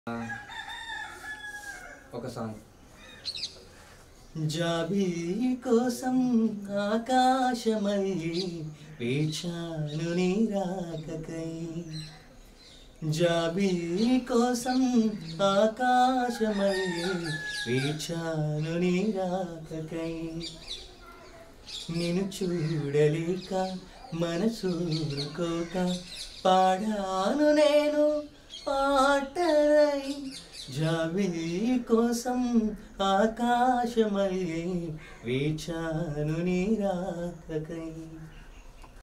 ఒక సాంగ్ జాబీ కోసం ఆకాశమై వేచాను నీ రాకకై జాబీ కోసం ఆకాశమై వేచాను నీ రాకకై నిన్ను చూడలేక మనసూరుకోక పాడాను నేను పాటరై జాబీ కోసం ఆకాశమై వేచాను నీ రాకకై